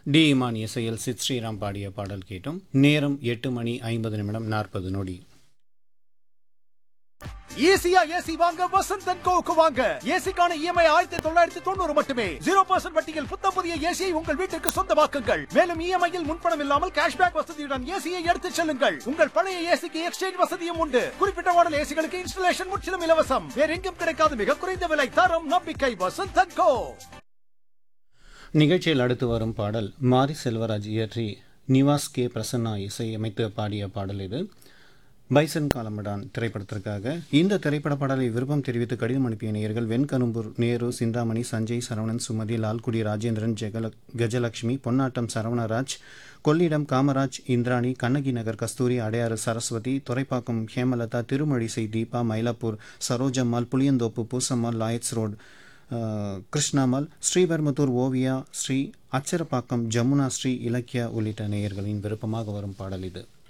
D Imman இசையில் சித் ஸ்ரீராம் பாடிய பாடல் கேட்டும் நேரம் எட்டு மணி ஐம்பது நிமிடம் நாற்பது நொடி ஈஸியா ஏசி வாங்க வசந்த் அண்ட் கோவுக்கு வாங்க ஏசிக்கான இஎம்ஐ ஆயிரத்தி தொள்ளாயிரத்தி தொண்ணூறு மட்டுமே ஜீரோ பர்சன்ட் வட்டியில் புத்தம் புதிய ஏசியை உங்கள் வீட்டிற்கு சொந்தமாக்குங்கள் மேலும் இஎம்ஐயில் முன்பணம் இல்லாமல் கேஷ்பேக் வசதியுடன் ஏசியை எடுத்துச் செல்லுங்கள் உங்கள் பழைய ஏசிக்கு எக்ஸ்சேஞ்ச் வசதியும் உண்டு குறிப்பிட்ட மாடல் ஏசிகளுக்கு இன்ஸ்டலேஷன் முற்றிலும் இலவசம் வேற எங்கும் கிடைக்காத மிக குறைந்த விலை தரம் நம்பிக்கை வசந்த் அண்ட் கோ நிகழ்ச்சியில் அடுத்து வரும் பாடல் மாரி செல்வராஜ் இயற்றி நிவாஸ் கே பிரசன்னா இசையமைத்து பாடிய பாடல் இது பைசன் காலமடான் திரைப்படத்திற்காக இந்த திரைப்பட பாடலை விருப்பம் தெரிவித்து கடிதம் அனுப்பிய நேயர்கள் வெண்கரும்பூர் நேரு சிந்தாமணி சஞ்சய் சரவணன் சுமதி லால்குடி ராஜேந்திரன் ஜெகல கஜலட்சுமி பொன்னாட்டம் சரவணராஜ் கொள்ளிடம் காமராஜ் இந்திராணி கண்ணகி நகர் கஸ்தூரி அடையாறு சரஸ்வதி துறைப்பாக்கம் ஹேமலதா திருமழிசை தீபா மயிலாப்பூர் சரோஜம்மாள் புளியந்தோப்பு பூசம்மாள் லாயட்ஸ் ரோடு அஹ், கிருஷ்ணாமல் ஸ்ரீபெரும்புத்தூர் ஓவியா ஸ்ரீ அச்சரப்பாக்கம் ஜமுனா ஸ்ரீ இலக்கியா உள்ளிட்ட நேயர்களின் விருப்பமாக வரும் பாடல் இது